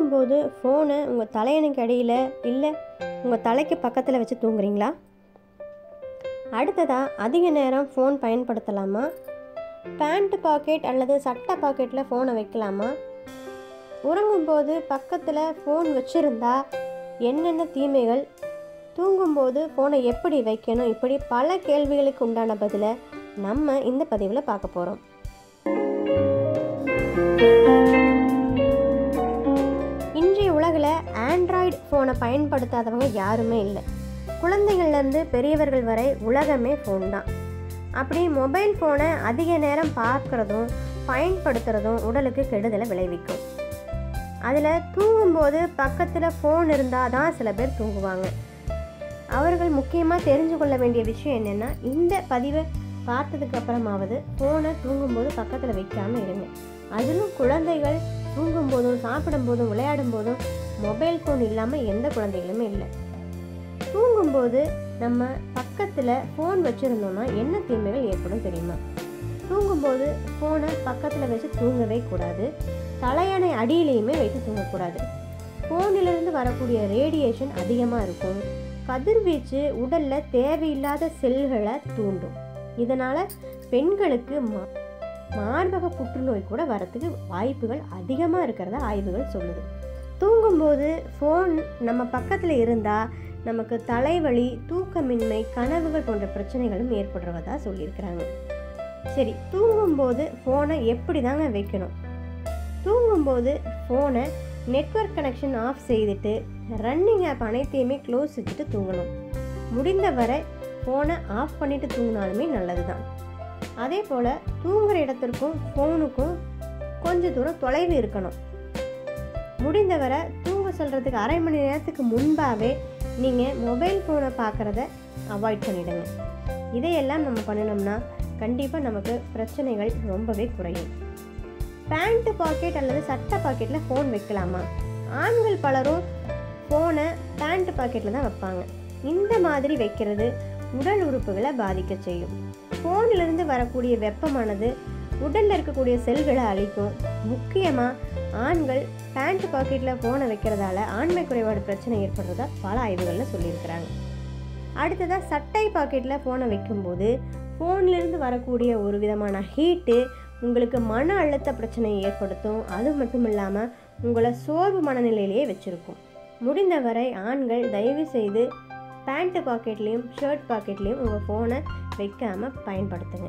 தூங்கும்போது ஃபோனை உங்கள் தலையணைக்கு அடியில் இல்லை உங்கள் தலைக்கு பக்கத்தில் வச்சு தூங்குறீங்களா அடுத்ததாக அதிக நேரம் ஃபோன் பயன்படுத்தலாமா பேண்ட் பாக்கெட் அல்லது சட்டை பாக்கெட்டில் ஃபோனை வைக்கலாமா உறங்கும்போது பக்கத்தில் ஃபோன் வச்சுருந்தா என்னென்ன தீமைகள் தூங்கும்போது ஃபோனை எப்படி வைக்கணும் இப்படி பல கேள்விகளுக்கு உண்டான பதிலை நம்ம இந்த பதிவில் பார்க்க போகிறோம் இன்றைய உலகில் ஆண்ட்ராய்டு ஃபோனை பயன்படுத்தாதவங்க யாருமே இல்லை குழந்தைகள்லேருந்து பெரியவர்கள் வரை உலகமே ஃபோன் தான் அப்படி மொபைல் ஃபோனை அதிக நேரம் பார்க்குறதும் பயன்படுத்துகிறதும் உடலுக்கு கெடுதலை விளைவிக்கும் அதில் தூங்கும்போது பக்கத்தில் ஃபோன் இருந்தால் தான் சில பேர் தூங்குவாங்க அவர்கள் முக்கியமாக தெரிஞ்சு கொள்ள வேண்டிய விஷயம் என்னென்னா இந்த பதிவை பார்த்ததுக்கு அப்புறமாவது ஃபோனை தூங்கும்போது பக்கத்தில் வைக்காமல் இருங்க அதிலும் குழந்தைகள் தூங்கும்போதும் சாப்பிடும்போதும் விளையாடும் போதும் மொபைல் ஃபோன் இல்லாமல் எந்த குழந்தைகளுமே இல்லை தூங்கும்போது நம்ம பக்கத்தில் ஃபோன் வச்சுருந்தோம்னா என்ன தீமைகள் ஏற்படும் தெரியுமா தூங்கும்போது ஃபோனை பக்கத்தில் வச்சு தூங்கவே கூடாது தலையணை அடியிலையுமே வைத்து தூங்கக்கூடாது ஃபோனிலிருந்து வரக்கூடிய ரேடியேஷன் அதிகமாக இருக்கும் கதிர்வீச்சு உடலில் தேவையில்லாத செல்களை தூண்டும் இதனால் பெண்களுக்கு மா மார்பக புற்றுநோய் கூட வரத்துக்கு வாய்ப்புகள் அதிகமாக இருக்கிறதா ஆய்வுகள் சொல்லுது தூங்கும்போது ஃபோன் நம்ம பக்கத்தில் இருந்தால் நமக்கு தலைவலி தூக்கமின்மை கனவுகள் போன்ற பிரச்சனைகளும் ஏற்படுறதா சொல்லியிருக்கிறாங்க சரி தூங்கும்போது ஃபோனை எப்படி தாங்க வைக்கணும் தூங்கும்போது ஃபோனை நெட்வொர்க் கனெக்ஷன் ஆஃப் செய்துட்டு ரன்னிங் ஆப் அனைத்தையுமே க்ளோஸ் வச்சுட்டு தூங்கணும் முடிந்தவரை ஃபோனை ஆஃப் பண்ணிட்டு தூங்கினாலுமே நல்லது தான் அதே போல் தூங்குகிற இடத்திற்கும் ஃபோனுக்கும் கொஞ்சம் தூரம் தொலைவு இருக்கணும் முடிந்தவரை தூங்க சொல்கிறதுக்கு அரை மணி நேரத்துக்கு முன்பாகவே நீங்கள் மொபைல் ஃபோனை பார்க்குறத அவாய்ட் பண்ணிவிடுங்க இதையெல்லாம் நம்ம பண்ணினோம்னா கண்டிப்பாக நமக்கு பிரச்சனைகள் ரொம்பவே குறையும் பேண்ட்டு பாக்கெட் அல்லது சட்டை பாக்கெட்டில் ஃபோன் வைக்கலாமா ஆண்கள் பலரும் ஃபோனை பேண்ட் பாக்கெட்டில் தான் வைப்பாங்க இந்த மாதிரி வைக்கிறது உடல் உறுப்புகளை பாதிக்க செய்யும் ஃபோனிலிருந்து வரக்கூடிய வெப்பமானது உடலில் இருக்கக்கூடிய செல்களை அழிக்கும் முக்கியமாக ஆண்கள் பேண்ட் பாக்கெட்டில் ஃபோனை வைக்கிறதால ஆண்மை குறைபாடு பிரச்சனை ஏற்படுறதா பல ஆய்வுகளில் சொல்லியிருக்கிறாங்க அடுத்ததாக சட்டை பாக்கெட்டில் ஃபோனை வைக்கும்போது ஃபோன்லேருந்து வரக்கூடிய ஒரு விதமான ஹீட்டு உங்களுக்கு மன அழுத்த பிரச்சனையை ஏற்படுத்தும் அது மட்டும் இல்லாமல் உங்களை சோர்வு மனநிலையிலேயே வச்சுருக்கும் முடிந்தவரை ஆண்கள் தயவு செய்து பேண்ட்டு பாக்கெட்லேயும் ஷர்ட் பாக்கெட்லேயும் உங்கள் ஃபோனை வைக்காமல் பயன்படுத்துங்க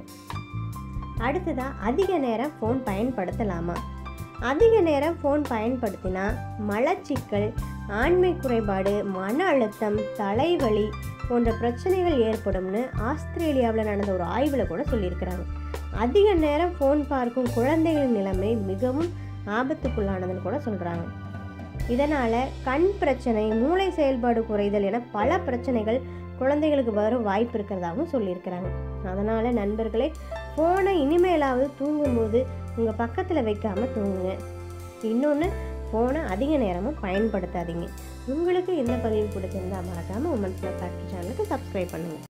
அடுத்ததாக அதிக நேரம் ஃபோன் பயன்படுத்தலாமா அதிக நேரம் ஃபோன் பயன்படுத்தினா மலச்சிக்கல் ஆண்மை குறைபாடு மன அழுத்தம் தலைவலி போன்ற பிரச்சனைகள் ஏற்படும்னு ஆஸ்திரேலியாவில் நடந்த ஒரு ஆய்வில் கூட சொல்லியிருக்கிறாங்க அதிக நேரம் ஃபோன் பார்க்கும் குழந்தைகளின் நிலைமை மிகவும் ஆபத்துக்குள்ளானதுன்னு கூட சொல்கிறாங்க இதனால் கண் பிரச்சனை மூளை செயல்பாடு குறைதல் என பல பிரச்சனைகள் குழந்தைகளுக்கு வரும் வாய்ப்பு இருக்கிறதாகவும் சொல்லியிருக்கிறாங்க அதனால் நண்பர்களே ஃபோனை இனிமேலாவது தூங்கும்போது உங்கள் பக்கத்தில் வைக்காமல் தூங்குங்க இன்னொன்று ஃபோனை அதிக நேரமும் பயன்படுத்தாதீங்க உங்களுக்கு இந்த பதிவு பிடிச்சிருந்தா மறக்காமல் உமன்ஸ் ஃபேக்ட்ரி சேனலுக்கு சப்ஸ்கிரைப் பண்ணுங்கள்